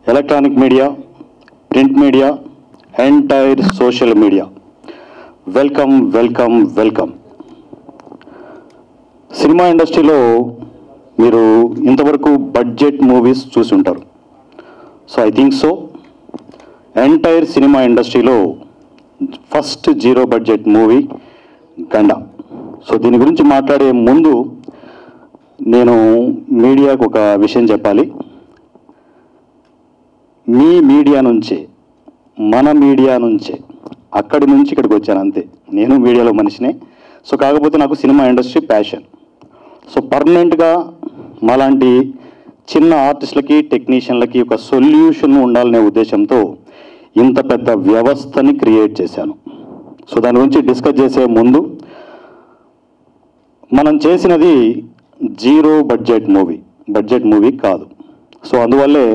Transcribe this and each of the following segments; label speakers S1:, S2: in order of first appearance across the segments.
S1: Electronic media print media entire social media welcome welcome welcome cinema ఇండస్ట్రీలో మీరు ఇంతవరకు budget movies చూసి ఉంటారు so I think so entire cinema ఇండస్ట్రీలో first zero budget movie Ganda so దీని గురించి మాట్లాడే ముందు నేను మీడియాకు ఒక విషయం చెప్పాలి మీ మీడియా నుంచే మన మీడియా నుంచే అక్కడి నుంచి ఇక్కడికి వచ్చాను అంతే నేను మీడియాలో మనిషినే సో కాకపోతే నాకు సినిమా ఇండస్ట్రీ ప్యాషన్ సో పర్మనెంట్గా మాలాంటి చిన్న ఆర్టిస్టులకి టెక్నీషియన్లకి ఒక సొల్యూషన్ ఉండాలనే ఉద్దేశంతో ఇంత పెద్ద వ్యవస్థని క్రియేట్ చేశాను సో దాని గురించి డిస్కస్ చేసే ముందు మనం చేసినది zero budget movie budget movie కాదు సో అందువల్లే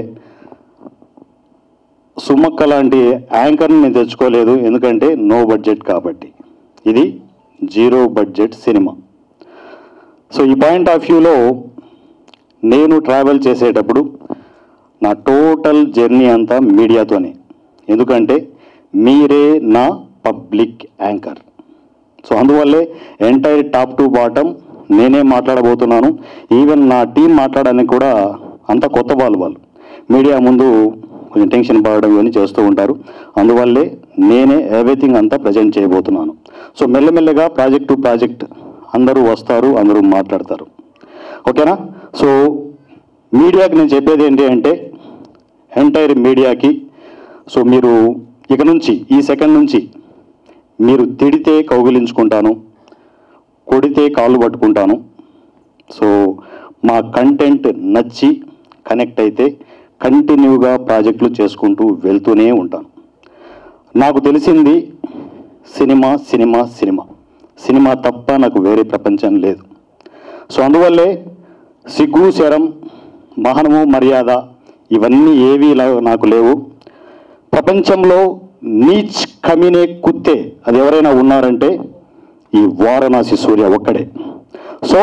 S1: సుమక్క లాంటి యాంకర్ని నేను తెచ్చుకోలేదు ఎందుకంటే నో బడ్జెట్ కాబట్టి ఇది జీరో బడ్జెట్ సినిమా సో ఈ పాయింట్ ఆఫ్ వ్యూలో నేను ట్రావెల్ చేసేటప్పుడు నా టోటల్ జర్నీ అంతా మీడియాతోనే ఎందుకంటే మీరే నా పబ్లిక్ యాంకర్ సో అందువల్లే ఎంటైర్ టాప్ టు బాటమ్ నేనే మాట్లాడబోతున్నాను ఈవెన్ నా టీం మాట్లాడడానికి కూడా అంత కొత్త వాళ్ళు వాళ్ళు మీడియా ముందు కొంచెం టెన్షన్ పడడం ఇవన్నీ చేస్తూ ఉంటారు అందువల్లే నేనే ఎవ్రీథింగ్ అంతా ప్రజెంట్ చేయబోతున్నాను సో మెల్లమెల్లగా ప్రాజెక్ట్ టు ప్రాజెక్ట్ అందరూ వస్తారు అందరూ మాట్లాడతారు ఓకేనా సో మీడియాకి నేను చెప్పేది ఏంటి అంటే ఎంటైర్ మీడియాకి సో మీరు ఇక నుంచి ఈ సెకండ్ నుంచి మీరు తిడితే కౌగిలించుకుంటాను కొడితే కాళ్ళు పట్టుకుంటాను సో మా కంటెంట్ నచ్చి కనెక్ట్ అయితే కంటిన్యూగా ప్రాజెక్టులు చేసుకుంటూ వెళ్తూనే ఉంటాను నాకు తెలిసింది సినిమా సినిమా సినిమా సినిమా తప్ప నాకు వేరే ప్రపంచం లేదు సో అందువల్లే సిగ్గు శరం మహనము మర్యాద ఇవన్నీ ఏవి లా- నాకు లేవు ప్రపంచంలో నీచ్ కమినే కుత్తే అది ఎవరైనా ఉన్నారంటే ఈ వారణాసి సూర్య ఒక్కడే సో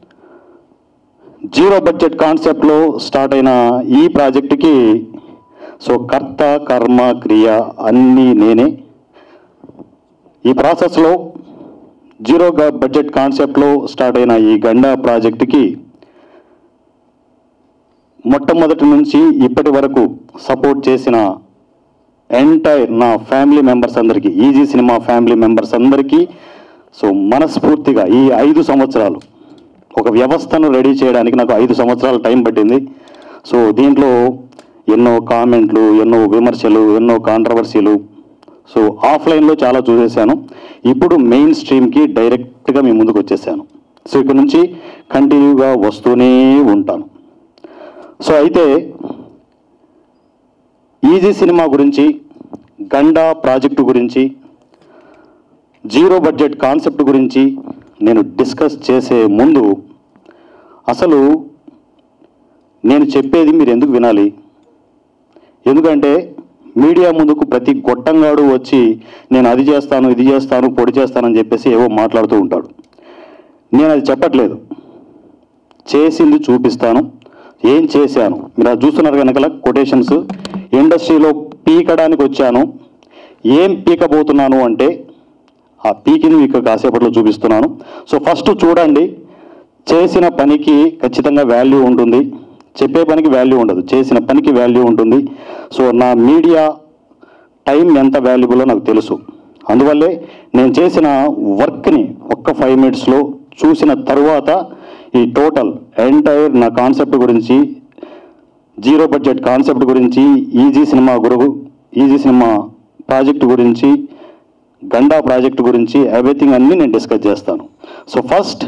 S1: జీరో బడ్జెట్ కాన్సెప్ట్లో స్టార్ట్ అయిన ఈ ప్రాజెక్టుకి సో కర్త కర్మ క్రియ అన్నీ నేనే ఈ ప్రాసెస్లో జీరో గ- బడ్జెట్ కాన్సెప్ట్లో స్టార్ట్ అయిన ఈ గండా ప్రాజెక్టుకి మొట్టమొదటి నుంచి ఇప్పటి వరకు సపోర్ట్ చేసిన ఎంటైర్ నా ఫ్యామిలీ మెంబర్స్ అందరికీ ఈజీ సినిమా ఫ్యామిలీ మెంబర్స్ అందరికీ సో మనస్ఫూర్తిగా ఈ ఐదు సంవత్సరాలు ఒక వ్యవస్థను రెడీ చేయడానికి నాకు ఐదు సంవత్సరాల టైం పట్టింది సో దీంట్లో ఎన్నో కామెంట్లు ఎన్నో విమర్శలు ఎన్నో కాంట్రవర్సీలు సో ఆఫ్లైన్లో చాలా చూసేశాను ఇప్పుడు మెయిన్ స్ట్రీమ్కి డైరెక్ట్గా మీ ముందుకు వచ్చేసాను సో ఇక్కడ నుంచి కంటిన్యూగా వస్తూనే ఉంటాను సో అయితే ఈజీ సినిమా గురించి గండా ప్రాజెక్టు గురించి జీరో బడ్జెట్ కాన్సెప్ట్ గురించి నేను డిస్కస్ చేసే ముందు అసలు నేను చెప్పేది మీరు ఎందుకు వినాలి ఎందుకంటే మీడియా ముందుకు ప్రతి గొట్టంగాడు వచ్చి నేను అది చేస్తాను ఇది చేస్తాను పొడి చేస్తానని చెప్పేసి ఏవో మాట్లాడుతూ ఉంటాడు నేను అది చెప్పట్లేదు చేసింది చూపిస్తాను ఏం చేశాను మీరు అది చూస్తున్నారు కనుక కొటేషన్స్ ఇండస్ట్రీలో పీకడానికి వచ్చాను ఏం పీకబోతున్నాను అంటే ఆ పీకిని మీకు కాసేపట్లో చూపిస్తున్నాను సో ఫస్ట్ చూడండి చేసిన పనికి ఖచ్చితంగా వాల్యూ ఉంటుంది చెప్పే పనికి వాల్యూ ఉండదు చేసిన పనికి వాల్యూ ఉంటుంది సో నా మీడియా టైం ఎంత వాల్యుబులో నాకు తెలుసు అందువల్లే నేను చేసిన వర్క్ని ఒక్క ఫైవ్ మినిట్స్లో చూసిన తరువాత ఈ టోటల్ ఎంటైర్ నా కాన్సెప్ట్ గురించి జీరో బడ్జెట్ కాన్సెప్ట్ గురించి ఈజీ సినిమా గురువు ఈజీ సినిమా ప్రాజెక్ట్ గురించి గండా ప్రాజెక్ట్ గురించి ఎవ్రీథింగ్ అన్నీ నేను డిస్కస్ చేస్తాను సో ఫస్ట్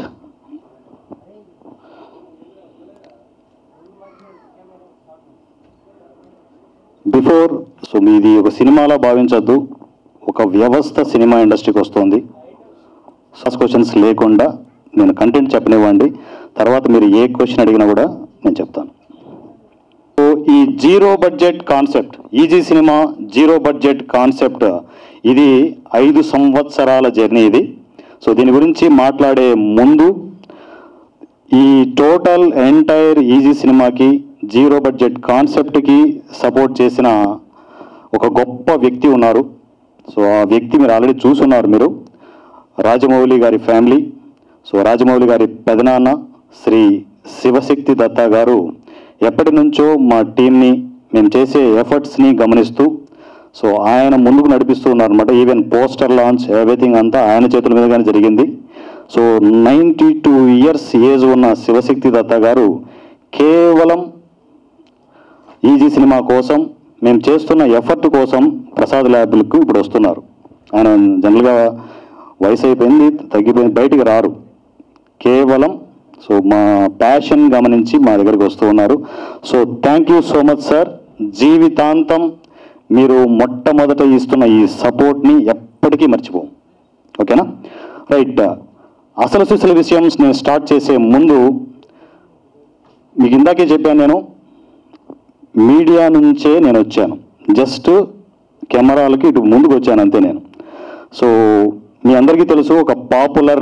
S1: బిఫోర్ సో మీది ఒక సినిమాలా భావించొద్దు ఒక వ్యవస్థ సినిమా ఇండస్ట్రీకి వస్తుంది ఫస్ట్ క్వశ్చన్స్ లేకుండా నేను కంటెంట్ చెప్పనివ్వండి తర్వాత మీరు ఏ క్వశ్చన్ అడిగినా కూడా నేను చెప్తాను సో ఈ zero budget concept easy cinema zero budget concept ఇది ఐదు సంవత్సరాల జర్నీ ఇది సో దీని గురించి మాట్లాడే ముందు ఈ టోటల్ ఎంటైర్ ఈజీ సినిమాకి జీరో బడ్జెట్ కాన్సెప్ట్కి సపోర్ట్ చేసిన ఒక గొప్ప వ్యక్తి ఉన్నారు సో ఆ వ్యక్తి మీరు ఆల్రెడీ చూసున్నారు మీరు రాజమౌళి గారి ఫ్యామిలీ సో రాజమౌళి గారి పెదనాన్న శ్రీ శివశక్తి దత్తా గారు ఎప్పటి నుంచో మా టీంని మేము చేసే ఎఫర్ట్స్ని గమనిస్తూ సో ఆయన ముందుకు నడిపిస్తూ ఉన్నారు అనమాట ఈవెన్ పోస్టర్ లాంచ్ ఎవ్రీథింగ్ అంతా ఆయన చేతుల మీదుగానే జరిగింది so ninety two years age ఉన్న శివశక్తి దత్త గారు కేవలం ఈజీ సినిమా కోసం మేము చేస్తున్న ఎఫర్ట్ కోసం ప్రసాద్ ల్యాబ్లకు ఇప్పుడు వస్తున్నారు ఆయన జనరల్గా వయసు అయిపోయింది తగ్గిపోయింది బయటికి రారు కేవలం సో మా ప్యాషన్ గమనించి మా దగ్గరికి వస్తూ ఉన్నారు so thank you so much sir జీవితాంతం మీరు మొట్టమొదట ఇస్తున్న ఈ సపోర్ట్ని ఎప్పటికీ మర్చిపోం ఓకేనా రైట్ అసలు సిసల విషయం నేను స్టార్ట్ చేసే ముందు మీకు ఇందాకే చెప్పాను నేను మీడియా నుంచే నేను వచ్చాను జస్ట్ కెమెరాలకి ఇటు ముందుకు వచ్చాను అంతే నేను సో మీ అందరికీ తెలుసు ఒక popular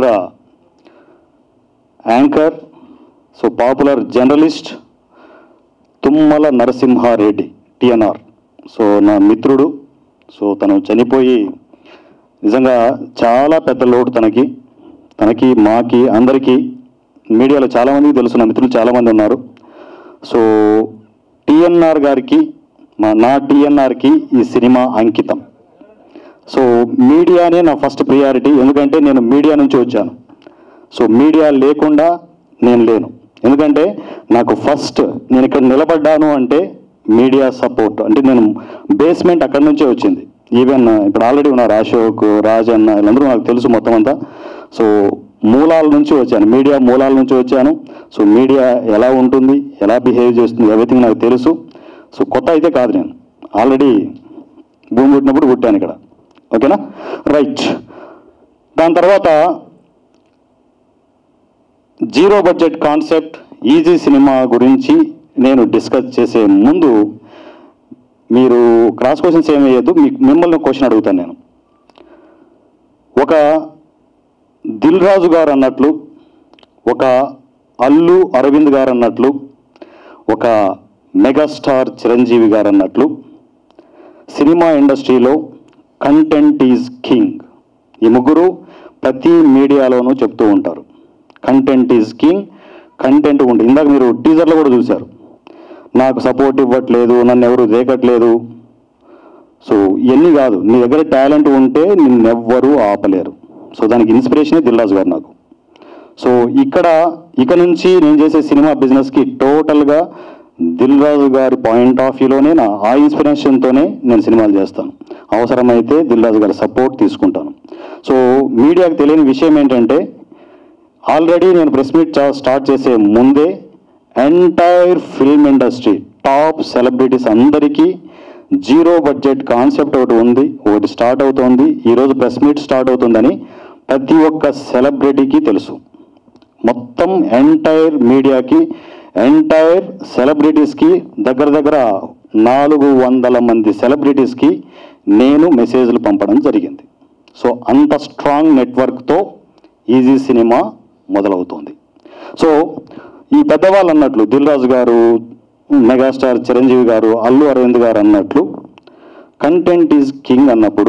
S1: anchor so popular journalist Tummala Narasimhareddy TNR so నా మిత్రుడు సో తను చనిపోయి నిజంగా చాలా పెద్ద లోటు తనకి తనకి మాకి అందరికీ మీడియాలో చాలామందికి తెలుసు నా మిత్రులు చాలామంది ఉన్నారు సో టిఎన్ఆర్ గారికి మా నా టిఎన్ఆర్కి ఈ సినిమా అంకితం సో మీడియానే నా ఫస్ట్ ప్రియారిటీ ఎందుకంటే నేను మీడియా నుంచి వచ్చాను సో మీడియా లేకుండా నేను లేను ఎందుకంటే నాకు ఫస్ట్ నేను ఇక్కడ నిలబడ్డాను అంటే మీడియా సపోర్ట్ అంటే నేను బేస్మెంట్ అక్కడి నుంచే వచ్చింది ఈవెన్ ఇప్పుడు ఆల్రెడీ ఉన్నారు అశోక్ రాజ్ అన్న వీళ్ళందరూ నాకు తెలుసు మొత్తం అంతా సో మూలాల నుంచి వచ్చాను మీడియా మూలాల నుంచి వచ్చాను సో మీడియా ఎలా ఉంటుంది ఎలా బిహేవ్ చేస్తుంది ఎవ్రీథింగ్ నాకు తెలుసు సో కొత్త అయితే కాదు నేను ఆల్రెడీ భూమి పుట్టినప్పుడు పుట్టాను ఇక్కడ ఓకేనా రైట్ దాని తర్వాత zero budget concept easy cinema గురించి నేను డిస్కస్ చేసే ముందు మీరు క్రాస్ క్వశ్చన్స్ ఏమి వేయద్దు మీకు మిమ్మల్ని క్వశ్చన్ అడుగుతాను నేను ఒక దిల్ రాజు గారు అన్నట్లు ఒక అల్లు అరవింద్ గారు అన్నట్లు ఒక మెగాస్టార్ చిరంజీవి గారు అన్నట్లు సినిమా ఇండస్ట్రీలో కంటెంట్ ఈజ్ కింగ్ ఈ ముగ్గురు ప్రతి మీడియాలోనూ చెప్తూ ఉంటారు కంటెంట్ ఈజ్ కింగ్ కంటెంట్ ఉంటుంది ఇందాక మీరు టీజర్లో కూడా చూశారు నాకు సపోర్ట్ ఇవ్వట్లేదు నన్ను ఎవరు దేకట్లేదు సో ఇవన్నీ కాదు నీ దగ్గర టాలెంట్ ఉంటే నిన్నెవ్వరూ ఆపలేరు సో దానికి ఇన్స్పిరేషనే దిల్రాజు గారు నాకు సో ఇక్కడ ఇక నుంచి నేను చేసే సినిమా బిజినెస్కి టోటల్గా దిల్ రాజు గారి పాయింట్ ఆఫ్ వ్యూలోనే నా ఆ ఇన్స్పిరేషన్తోనే నేను సినిమాలు చేస్తాను అవసరమైతే దిల్ రాజు గారి సపోర్ట్ తీసుకుంటాను సో మీడియాకు తెలియని విషయం ఏంటంటే ఆల్రెడీ నేను ప్రెస్ మీట్ స్టార్ట్ చేసే ముందే entire film industry top celebrities అందరికీ జీరో బడ్జెట్ కాన్సెప్ట్ ఒకటి ఉంది ఒకటి స్టార్ట్ అవుతోంది ఈరోజు ప్రెస్ మీట్ స్టార్ట్ అవుతుందని ప్రతి ఒక్క సెలబ్రిటీకి తెలుసు మొత్తం ఎంటైర్ మీడియాకి ఎంటైర్ సెలబ్రిటీస్కి దగ్గర దగ్గర నాలుగు వందల మంది సెలబ్రిటీస్కి నేను మెసేజ్లు పంపడం జరిగింది సో అంత స్ట్రాంగ్ నెట్వర్క్తో ఈజీ సినిమా మొదలవుతోంది సో ఈ పెద్దవాళ్ళు అన్నట్లు దిల్ రాజు గారు మెగాస్టార్ చిరంజీవి గారు అల్లు అరవింద్ గారు అన్నట్లు కంటెంట్ ఈజ్ కింగ్ అన్నప్పుడు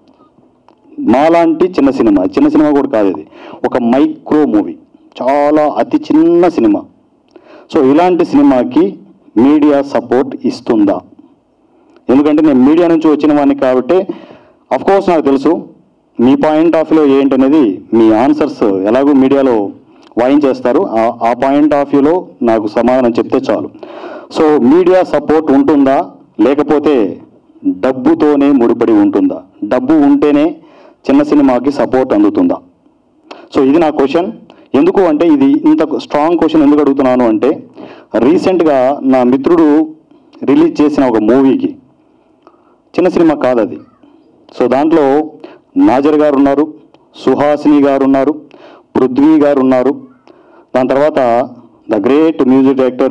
S1: మాలాంటి చిన్న సినిమా చిన్న సినిమా కూడా కాదు ఇది ఒక మైక్రో మూవీ చాలా అతి చిన్న సినిమా సో ఇలాంటి సినిమాకి మీడియా సపోర్ట్ ఇస్తుందా ఎందుకంటే నేను మీడియా నుంచి వచ్చిన వాడిని కాబట్టి కోర్స్ నాకు తెలుసు మీ పాయింట్ ఆఫ్ వ్యూలో ఏంటనేది మీ ఆన్సర్స్ ఎలాగో మీడియాలో వాయించేస్తారు ఆ- ఆ పాయింట్ ఆఫ్ వ్యూలో నాకు సమాధానం చెప్తే చాలు సో మీడియా సపోర్ట్ ఉంటుందా లేకపోతే డబ్బుతోనే ముడిపడి ఉంటుందా డబ్బు ఉంటేనే చిన్న సినిమాకి సపోర్ట్ అందుతుందా సో ఇది నా క్వశ్చన్ ఎందుకు అంటే ఇది ఇంత స్ట్రాంగ్ క్వశ్చన్ ఎందుకు అడుగుతున్నాను అంటే రీసెంట్గా నా మిత్రుడు రిలీజ్ చేసిన ఒక మూవీకి చిన్న సినిమా కాదు అది సో దాంట్లో నాజర్ గారు ఉన్నారు సుహాసిని గారు ఉన్నారు పృథ్వీ గారు ఉన్నారు దాని తర్వాత the great music director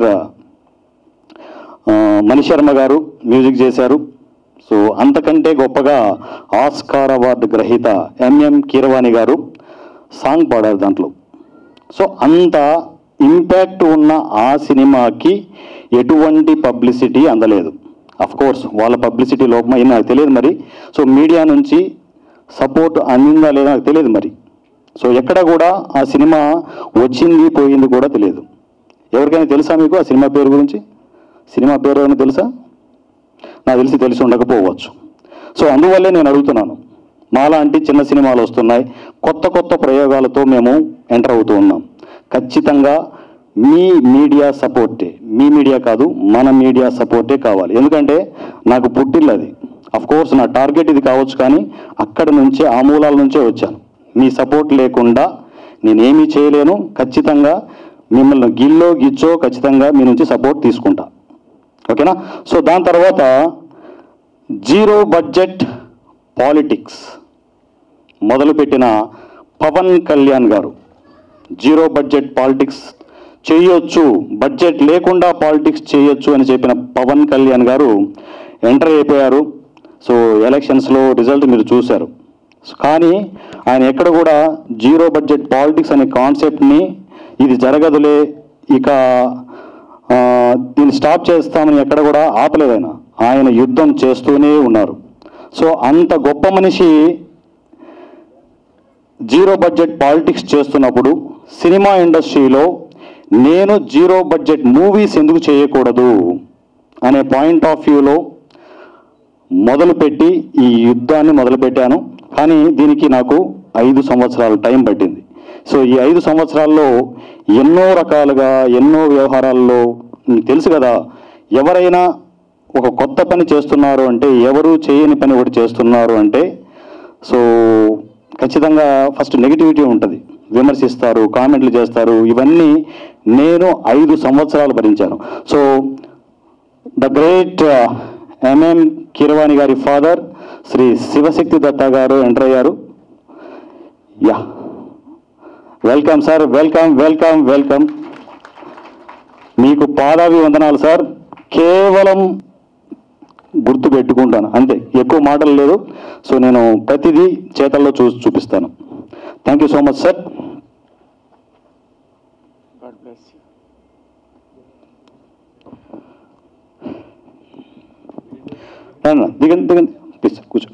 S1: Manisharma గారు మ్యూజిక్ చేశారు సో అంతకంటే గొప్పగా ఆస్కార్ అవార్డు గ్రహీత ఎంఎం కీరవాణి గారు సాంగ్ పాడారు దాంట్లో సో అంత ఇంపాక్ట్ ఉన్న ఆ సినిమాకి ఎటువంటి పబ్లిసిటీ అందలేదు అఫ్ కోర్స్ వాళ్ళ పబ్లిసిటీ లోపం అయింది నాకు తెలియదు మరి సో మీడియా నుంచి సపోర్ట్ అందిందా లేదా నాకు తెలియదు మరి సో ఎక్కడ కూడా ఆ సినిమా వచ్చింది పోయింది కూడా తెలియదు ఎవరికైనా తెలుసా మీకు ఆ సినిమా పేరు గురించి సినిమా పేరు ఏమైనా తెలుసా నాకు తెలిసి తెలిసి ఉండకపోవచ్చు సో అందువల్లే నేను అడుగుతున్నాను మాలాంటి చిన్న సినిమాలు వస్తున్నాయి కొత్త కొత్త ప్రయోగాలతో మేము ఎంటర్ అవుతూ ఉన్నాం ఖచ్చితంగా మీ మీడియా సపోర్టే మీ మీడియా కాదు మన మీడియా సపోర్టే కావాలి ఎందుకంటే నాకు పుట్టిల్లు అది అఫ్ కోర్స్ నా టార్గెట్ ఇది కావచ్చు కానీ అక్కడ నుంచే ఆ మూలాల నుంచే వచ్చాను మీ సపోర్ట్ లేకుండా నేనేమీ చేయలేను ఖచ్చితంగా మిమ్మల్ని గిల్లో గిచ్చో ఖచ్చితంగా మీ నుంచి సపోర్ట్ తీసుకుంటా ఓకేనా సో దాని తర్వాత జీరో బడ్జెట్ పాలిటిక్స్ మొదలుపెట్టిన పవన్ కళ్యాణ్ గారు జీరో బడ్జెట్ పాలిటిక్స్ చేయొచ్చు బడ్జెట్ లేకుండా పాలిటిక్స్ చేయొచ్చు అని చెప్పిన పవన్ కళ్యాణ్ గారు ఎంటర్ అయిపోయారు సో ఎలక్షన్స్లో రిజల్ట్ మీరు చూశారు కానీ ఆయన ఎక్కడ కూడా జీరో బడ్జెట్ పాలిటిక్స్ అనే కాన్సెప్ట్ని ఇది జరగదులే ఇక ఆ, దీన్ని స్టాప్ చేస్తామని ఎక్కడ కూడా ఆపలేదు ఆయన ఆయన యుద్ధం చేస్తూనే ఉన్నారు సో అంత గొప్ప మనిషి జీరో బడ్జెట్ పాలిటిక్స్ చేస్తున్నప్పుడు సినిమా ఇండస్ట్రీలో నేను జీరో బడ్జెట్ మూవీస్ ఎందుకు చేయకూడదు అనే పాయింట్ ఆఫ్ వ్యూలో మొదలుపెట్టి ఈ యుద్ధాన్ని మొదలుపెట్టాను కానీ దీనికి నాకు ఐదు సంవత్సరాల టైం పట్టింది సో ఈ ఐదు సంవత్సరాల్లో ఎన్నో రకాలుగా ఎన్నో వ్యవహారాల్లో మీకు తెలుసు కదా ఎవరైనా ఒక కొత్త పని చేస్తున్నారు అంటే ఎవరు చేయని పని ఒకటి చేస్తున్నారు అంటే సో ఖచ్చితంగా ఫస్ట్ నెగిటివిటీ ఉంటుంది విమర్శిస్తారు కామెంట్లు చేస్తారు ఇవన్నీ నేను ఐదు సంవత్సరాలు భరించాను so the great MM Keeravani గారి ఫాదర్ శ్రీ శివశక్తి దత్తా గారు ఎంటర్ అయ్యారు yeah welcome sir welcome welcome welcome మీకు పాదావి వందనాలు సార్ కేవలం గుర్తు పెట్టుకుంటాను అంతే ఎక్కువ మాటలు లేదు సో నేను ప్రతిదీ చేతల్లో చూసి చూపిస్తాను thank you so much sir
S2: God bless you.
S1: దిగండి దిగండి ప్లీజ్ కూర్చో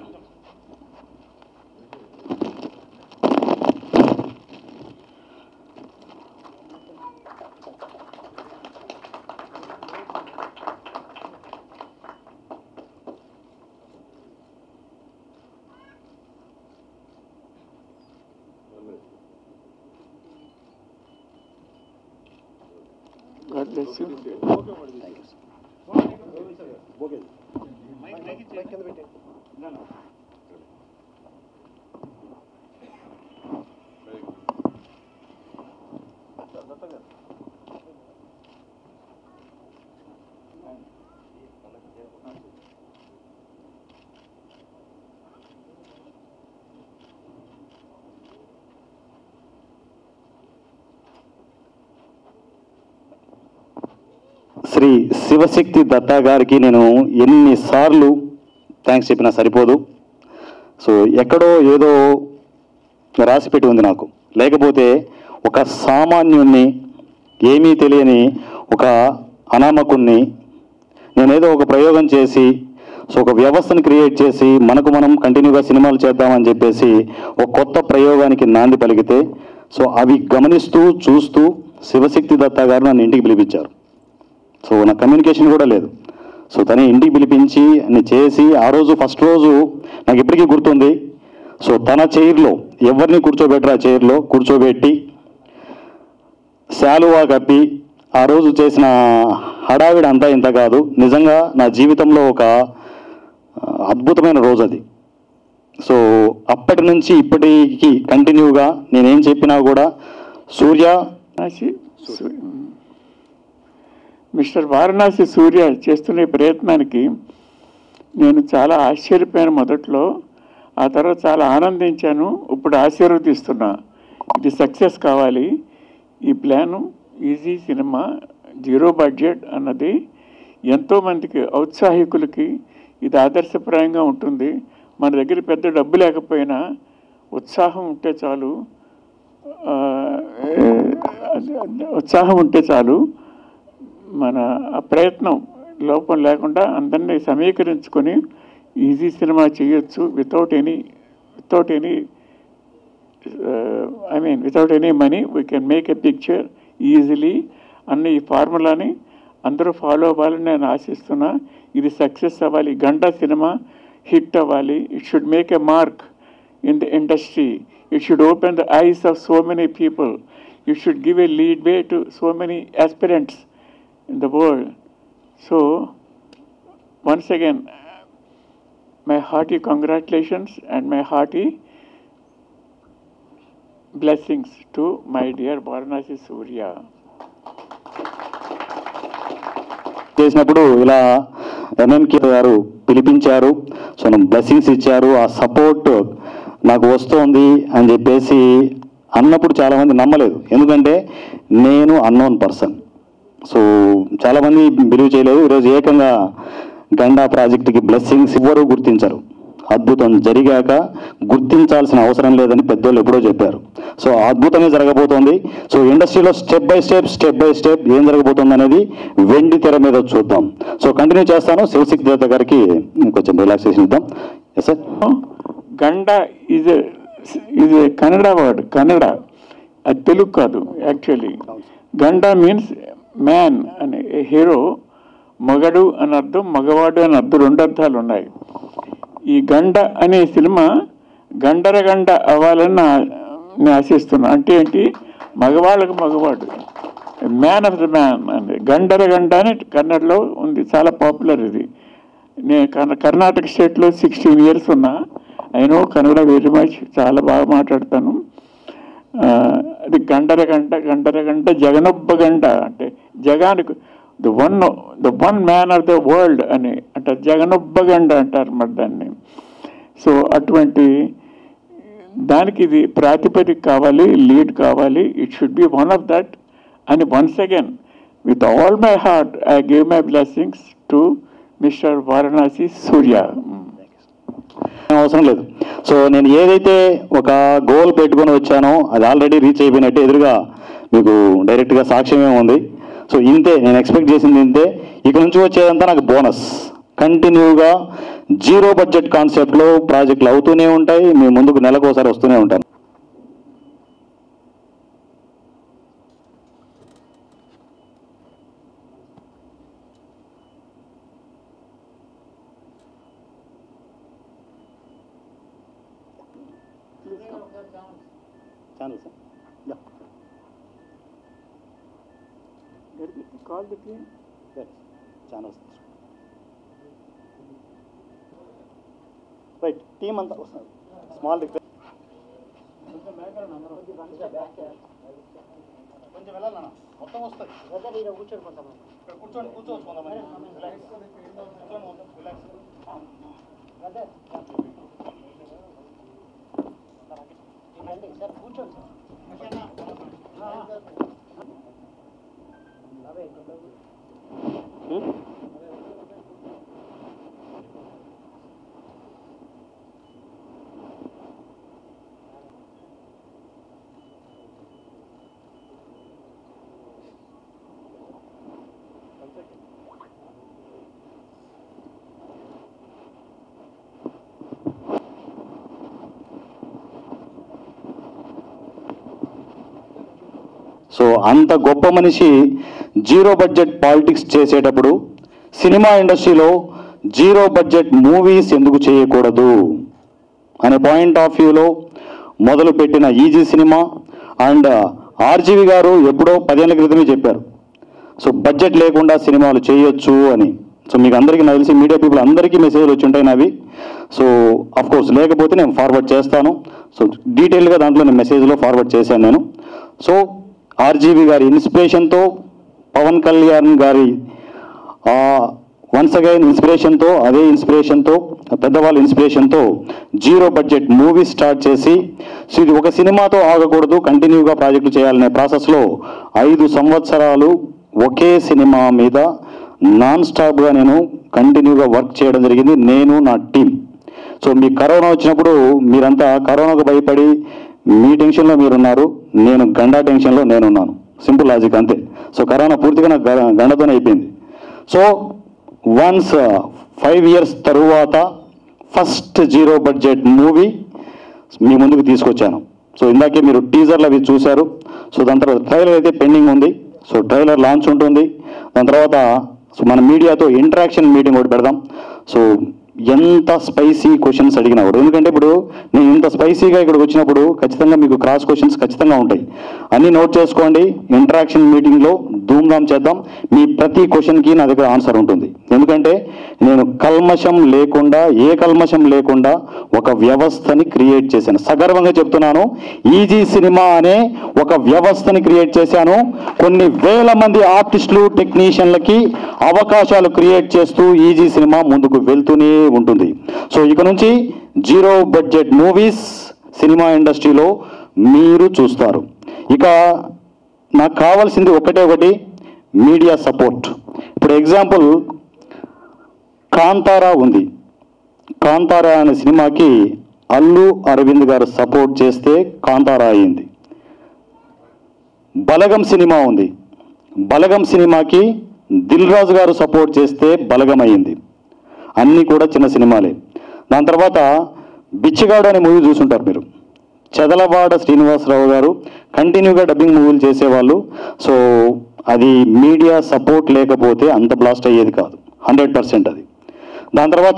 S2: God bless you.
S1: Shri Shivashakti Datta గారికి నేను ఎన్నిసార్లు థ్యాంక్స్ చెప్పినా సరిపోదు సో ఎక్కడో ఏదో రాసిపెట్టి ఉంది నాకు లేకపోతే ఒక సామాన్యుణ్ణి ఏమీ తెలియని ఒక అనామకుణ్ణి నేనేదో ఒక ప్రయోగం చేసి సో ఒక వ్యవస్థను క్రియేట్ చేసి మనకు మనం కంటిన్యూగా సినిమాలు చేద్దామని చెప్పేసి ఒక కొత్త ప్రయోగానికి నాంది పలికితే సో అవి గమనిస్తూ చూస్తూ శివశక్తి దత్తా గారు నన్ను ఇంటికి పిలిపించారు సో నా కమ్యూనికేషన్ కూడా లేదు సో తనే ఇంటికి పిలిపించి అన్ని చేసి ఆ రోజు ఫస్ట్ రోజు నాకు ఇప్పటికీ గుర్తుంది సో తన చైర్లో ఎవరిని కూర్చోబెట్టరు ఆ చైర్లో కూర్చోబెట్టి శాలువా కప్పి ఆ రోజు చేసిన హడావిడి అంతా ఇంత కాదు నిజంగా నా జీవితంలో ఒక ఆ, అద్భుతమైన రోజు అది సో అప్పటి నుంచి ఇప్పటికి కంటిన్యూగా నేనేం చెప్పినా కూడా సూర్య
S2: వారణాసి సూ- మిస్టర్ వారణాసి సూర్య చేస్తున్న ఈ ప్రయత్నానికి నేను చాలా ఆశ్చర్యపోయాను మొదట్లో ఆ తర్వాత చాలా ఆనందించాను ఇప్పుడు ఆశీర్వదిస్తున్నా ఇది సక్సెస్ కావాలి ఈ plan easy cinema zero budget అన్నది ఎంతోమందికి ఔత్సాహికులకి ఇది ఆదర్శప్రాయంగా ఉంటుంది మన దగ్గర పెద్ద డబ్బు లేకపోయినా ఉత్సాహం ఉంటే చాలు ఆ, ఉత్సాహం ఉంటే చాలు మన ఆ ప్రయత్నం లోపం లేకుండా అందరినీ సమీకరించుకొని ఈజీ సినిమా చేయొచ్చు without any without any I mean without any money we can make a picture easily అన్న ఈ ఫార్ములాని అందరూ ఫాలో అవ్వాలని నేను ఆశిస్తున్నా ఇది సక్సెస్ అవ్వాలి గంట సినిమా హిట్ అవ్వాలి it should make a mark in the industry. It should open the eyes of so many people. It should give a lead way to so many aspirants in the world. So, once again, my hearty congratulations and my hearty blessings to my dear Varanasi Surya.
S1: చేసినప్పుడు ఇలా MMK గారు పిలిపించారు so నాకు blessings ఇచ్చారు ఆ support నాకు వస్తోంది అని చెప్పేసి అన్నప్పుడు చాలామంది నమ్మలేదు ఎందుకంటే నేను అన్నోన్ పర్సన్ సో చాలామంది బిలీవ్ చేయలేదు ఈరోజు ఏకంగా గండా ప్రాజెక్టుకి బ్లెస్సింగ్స్ ఎవ్వరూ గుర్తించరు అద్భుతం జరిగాక గుర్తించాల్సిన అవసరం లేదని పెద్దోళ్ళు ఎప్పుడో చెప్పారు సో ఆ అద్భుతమే జరగబోతోంది సో ఇండస్ట్రీలో step by step step by step ఏం జరగబోతుంది అనేది వెండి తెర మీద చూద్దాం సో కంటిన్యూ చేస్తాను శివశక్తి దేవత గారికి కొంచెం రిలాక్సేషన్ ఇద్దాం yes sir
S2: Ganda is a is a Kannada word, Kannada. అది తెలుగు కాదు యాక్చువల్లీ గండ మీన్స్ మ్యాన్ అనే హీరో మగడు అని అర్థం మగవాడు అని అర్థం రెండు అర్థాలు ఉన్నాయి ఈ గండ అనే సినిమా గండర గండ అవ్వాలని నా నేను ఆశిస్తున్నా అంటే ఏంటి మగవాళ్ళకు మగవాడు మ్యాన్ ఆఫ్ ద మ్యాన్ అని గండర గండ అని కన్నడలో ఉంది చాలా పాపులర్ ఇది నేను కర్ణ- కర్ణాటక స్టేట్లో సిక్స్టీన్ ఇయర్స్ ఉన్నా అయినో కన్నడ వెరీ మచ్ చాలా బాగా మాట్లాడతాను ఆ, అది గంటర గంట గంటర గంట జగనొబ్బ గంట అంటే జగానికి the one the one man of the world అని అంటే జగనొబ్బ గంట అంటారు మరి దాన్ని సో అటువంటి దానికి ఇది ప్రాతిపదిక కావాలి లీడ్ కావాలి it should be one of that అని once again with all my heart I give my blessings to mister Varanasi Surya
S1: ఏం అవసరం లేదు సో నేను ఏదైతే ఒక గోల్ పెట్టుకొని వచ్చానో అది ఆల్రెడీ రీచ్ అయిపోయినట్టే ఎదురుగా మీకు డైరెక్ట్గా సాక్ష్యమే ఉంది సో ఇంతే నేను ఎక్స్పెక్ట్ చేసింది ఇంతే ఇక నుంచి వచ్చేదంతా నాకు బోనస్ కంటిన్యూగా జీరో బడ్జెట్ కాన్సెప్ట్లో ప్రాజెక్టులు అవుతూనే ఉంటాయి మీ ముందుకు నెలకోసారి వస్తూనే ఉంటాను channel sir
S2: call the team
S1: channels right team అంతా వస్తుంది స్మాల్ రిక్వెస్ట్ కొంచెం వెళ్ళాలన్నా మొత్తం వస్తుంది ఇక్కడ కూర్చోండి కూర్చోవచ్చు కొంతమంది రిలాక్స్ కూర్చోండి మొత్తం రిలాక్స్ సో అంత గొప్ప మనిషి జీరో బడ్జెట్ పాలిటిక్స్ చేసేటప్పుడు సినిమా ఇండస్ట్రీలో జీరో బడ్జెట్ మూవీస్ ఎందుకు చేయకూడదు అనే పాయింట్ ఆఫ్ వ్యూలో మొదలుపెట్టిన ఈజీ సినిమా అండ్ ఆర్జీవి గారు ఎప్పుడో పదేళ్ల క్రితమే చెప్పారు సో బడ్జెట్ లేకుండా సినిమాలు చేయొచ్చు అని సో మీకు అందరికీ నాకు తెలిసి మీడియా పీపుల్ అందరికీ మెసేజ్లు వచ్చి ఉంటాయి నావి సో అఫ్ కోర్స్ లేకపోతే నేను ఫార్వర్డ్ చేస్తాను సో డీటెయిల్గా దాంట్లో నేను మెసేజ్లో ఫార్వర్డ్ చేశాను నేను సో ఆర్జీవి గారి ఇన్స్పిరేషన్తో పవన్ కళ్యాణ్ గారి వన్స్ అగైన్ ఇన్స్పిరేషన్తో అదే ఇన్స్పిరేషన్తో పెద్దవాళ్ళ ఇన్స్పిరేషన్తో జీరో బడ్జెట్ మూవీ స్టార్ట్ చేసి సో ఇది ఒక సినిమాతో ఆగకూడదు కంటిన్యూగా ప్రాజెక్టులు చేయాలనే ప్రాసెస్లో ఐదు సంవత్సరాలు ఒకే సినిమా మీద నాన్ స్టాప్గా నేను కంటిన్యూగా వర్క్ చేయడం జరిగింది నేను నా టీం సో మీ కరోనా వచ్చినప్పుడు మీరంతా కరోనాకు భయపడి మీ టెన్షన్లో మీరున్నారు నేను గండా టెన్షన్లో నేనున్నాను సింపుల్ లాజిక్ అంతే సో కరోనా పూర్తిగా నాకు గ- గండతోనే అయిపోయింది సో వన్స్ ఫైవ్ ఇయర్స్ తరువాత ఫస్ట్ జీరో బడ్జెట్ మూవీ మీ ముందుకు తీసుకొచ్చాను సో ఇందాకే మీరు టీజర్లు అవి చూశారు సో దాని తర్వాత ట్రైలర్ అయితే పెండింగ్ ఉంది సో ట్రైలర్ లాంచ్ ఉంటుంది దాని తర్వాత సో మన మీడియాతో ఇంటరాక్షన్ మీటింగ్ ఒకటి పెడదాం సో ఎంత స్పైసీ క్వశ్చన్స్ అడిగినా కూడా ఎందుకంటే ఇప్పుడు నేను ఇంత స్పైసీగా ఇక్కడికి వచ్చినప్పుడు ఖచ్చితంగా మీకు క్రాస్ క్వశ్చన్స్ ఖచ్చితంగా ఉంటాయి అన్నీ నోట్ చేసుకోండి ఇంటరాక్షన్ మీటింగ్లో ధూమ్ధామ్ చేద్దాం మీ ప్రతి క్వశ్చన్కి నా దగ్గర ఆన్సర్ ఉంటుంది ఎందుకంటే నేను కల్మషం లేకుండా ఏ కల్మషం లేకుండా ఒక వ్యవస్థని క్రియేట్ చేశాను సగర్వంగా చెప్తున్నాను ఈజీ సినిమా అనే ఒక వ్యవస్థని క్రియేట్ చేశాను కొన్ని వేల మంది ఆర్టిస్టులు టెక్నీషియన్లకి అవకాశాలు క్రియేట్ చేస్తూ ఈజీ సినిమా ముందుకు వెళ్తూనే ఉంటుంది సో ఇక నుంచి జీరో బడ్జెట్ మూవీస్ సినిమా ఇండస్ట్రీలో మీరు చూస్తారు ఇక నాకు కావాల్సింది ఒకటే ఒకటి మీడియా సపోర్ట్ ఇప్పుడు ఎగ్జాంపుల్ కాంతారా ఉంది కాంతారా అనే సినిమాకి అల్లు అరవింద్ గారు సపోర్ట్ చేస్తే కాంతారా అయింది బలగం సినిమా ఉంది బలగం సినిమాకి దిల్ రాజు గారు సపోర్ట్ చేస్తే బలగం అయింది అన్నీ కూడా చిన్న సినిమాలే దాని తర్వాత బిచ్చిగాడు అనే మూవీ చూసుంటారు మీరు చెదలవాడ శ్రీనివాసరావు గారు కంటిన్యూగా డబ్బింగ్ మూవీలు చేసేవాళ్ళు సో అది మీడియా సపోర్ట్ లేకపోతే అంత బ్లాస్ట్ అయ్యేది కాదు హండ్రెడ్ పర్సెంట్ అది దాని తర్వాత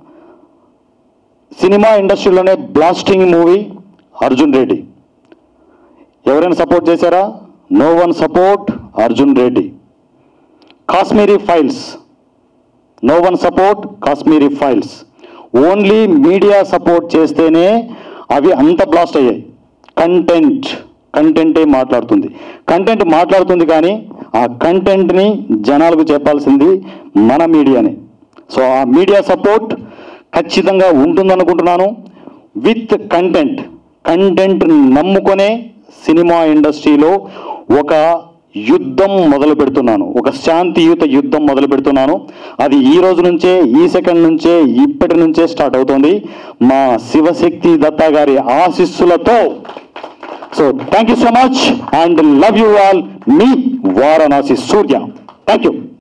S1: సినిమా ఇండస్ట్రీలోనే బ్లాస్టింగ్ మూవీ అర్జున్ రెడ్డి ఎవరైనా సపోర్ట్ చేశారా no one support Arjun Reddy Kashmiri files no one support Kashmiri files only media support చేస్తేనే అవి అంత బ్లాస్ట్ అయ్యాయి కంటెంట్ కంటెంటే మాట్లాడుతుంది కంటెంట్ మాట్లాడుతుంది కానీ ఆ కంటెంట్ని జనాలకు చెప్పాల్సింది మన మీడియానే సో ఆ మీడియా సపోర్ట్ ఖచ్చితంగా ఉంటుందనుకుంటున్నాను విత్ కంటెంట్ కంటెంట్ నమ్ముకొనే సినిమా ఇండస్ట్రీలో ఒక యుద్ధం మొదలు పెడుతున్నాను ఒక శాంతియుత యుద్ధం మొదలు పెడుతున్నాను అది ఈ రోజు నుంచే ఈ సెకండ్ నుంచే ఇప్పటి నుంచే స్టార్ట్ అవుతుంది మా శివశక్తి దత్తా గారి ఆశీస్సులతో so thank you so much and love you all మీ వారణాసి సూర్య థ్యాంక్ యూ